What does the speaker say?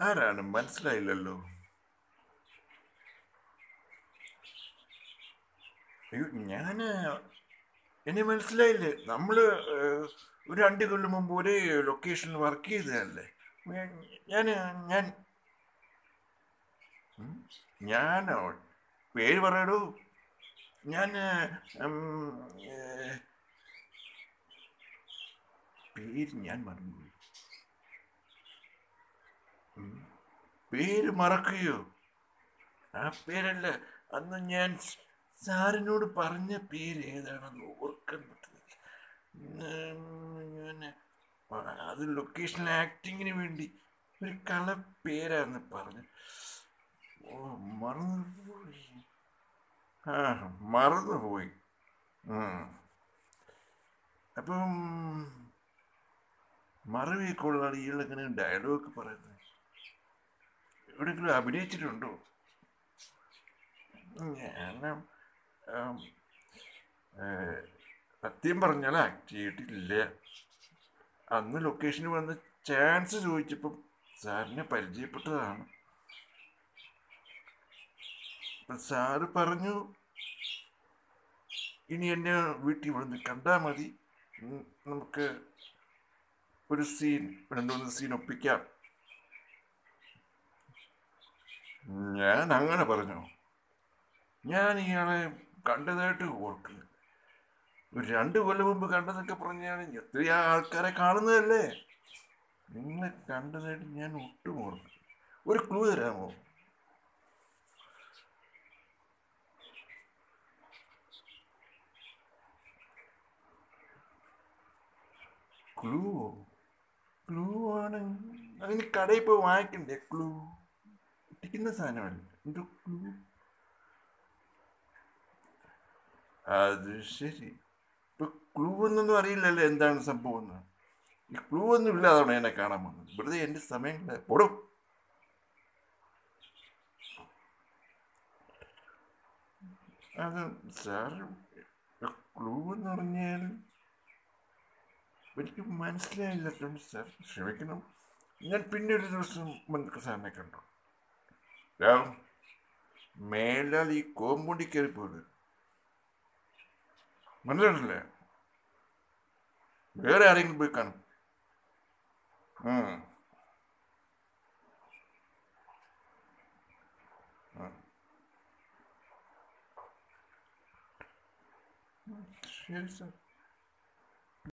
ആരാണ് മനസ്സിലായില്ലല്ലോ അയ്യോ ഞാന് എന്നെ മനസ്സിലായില്ലേ നമ്മള് ഏഹ്, ഒരു രണ്ട് കൊല്ലം മുമ്പ് ഒരേ ലൊക്കേഷനിൽ വർക്ക് ചെയ്തതല്ലേ ഞാൻ ഞാൻ ഉം, ഞാനോ പേര് പറയടൂ ഞാൻ ഉം, ഏഹ്, പേര് ഞാൻ മറന്നുപോയി ഉം, പേര് മറക്കുകയോ ആ പേരല്ല അന്ന് ഞാൻ സാറിനോട് പറഞ്ഞ പേര് ഏതാണെന്ന് ഓർക്കാൻ പറ്റുന്നില്ല ഉം, ഞാൻ അത് ലൊക്കേഷണൽ ആക്ടിങ്ങിന് വേണ്ടി ഒരു കള പേരാന്ന് പറഞ്ഞു ഓ മറന്നുപോയി ആ മറന്നുപോയി ഉം. അപ്പം മറവിയൊക്കെയുള്ള ഇയാളിങ്ങനെ ഡയലോഗ് പറയുന്നത് എവിടെയെങ്കിലും അഭിനയിച്ചിട്ടുണ്ടോ ഞാൻ ഉം, ഏ, സത്യം പറഞ്ഞാൽ ആക്ട് ചെയ്തിട്ടില്ല അന്ന് ലൊക്കേഷനിൽ വന്ന് ചാൻസ് ചോദിച്ചപ്പം സാറിനെ പരിചയപ്പെട്ടതാണ് അപ്പം സാറ് പറഞ്ഞു ഇനി എന്നെ വീട്ടിൽ വന്ന് കണ്ടാൽ മതി ഉം, നമുക്ക് ഒരു സീൻ രണ്ടു മൂന്ന് സീൻ ഒപ്പിക്കാം ഞാൻ അങ്ങനെ പറഞ്ഞു ഞാൻ ഇയാളെ കണ്ടതായിട്ട് ഓർക്കുന്നു ഒരു രണ്ട് കൊല്ലം മുമ്പ് കണ്ടതൊക്കെ പറഞ്ഞാൽ എത്രയാ ആൾക്കാരെ കാണുന്നതല്ലേ നിങ്ങളെ കണ്ടതായിട്ട് ഞാൻ ഒട്ടും ഓർക്കുന്നു ഒരു ക്ലൂ തരാമോ ക്ലൂ ക്ലൂ ആണ് അതിന് കടയിൽ പോയി വാങ്ങിക്കണ്ടേ ക്ലൂ ഒട്ടിക്കുന്ന സാധനമല്ല എന്തോ ക്ലൂ അത് ശരി ഇപ്പൊ ക്ലൂ എന്നൊന്നും അറിയില്ലല്ലോ എന്താണ് സംഭവം എന്ന് ഈ ക്ലൂ ഒന്നും ഇല്ലാതാണ് എന്നെ കാണാൻ വന്നത് വെറുതെ എന്റെ സമയം കളയാ- പോടും അത് സാർ ക്ലൂ എന്ന് പറഞ്ഞാൽ എനിക്ക് മനസ്സിലായില്ലാത്തതുകൊണ്ട് സാർ ക്ഷമിക്കണം ഞാൻ പിന്നെ ഒരു ദിവസം വന്നിട്ട് സാറിനെ കണ്ടു രാം മേലാൽ ഈ കോമ്പൗണ്ടിൽ കയറി പോയത് മനസ്സിലായിട്ടില്ലേ വേറെ ആരെങ്കിലും പോയി കാണും ഉം. ഉം. ശരി സാർ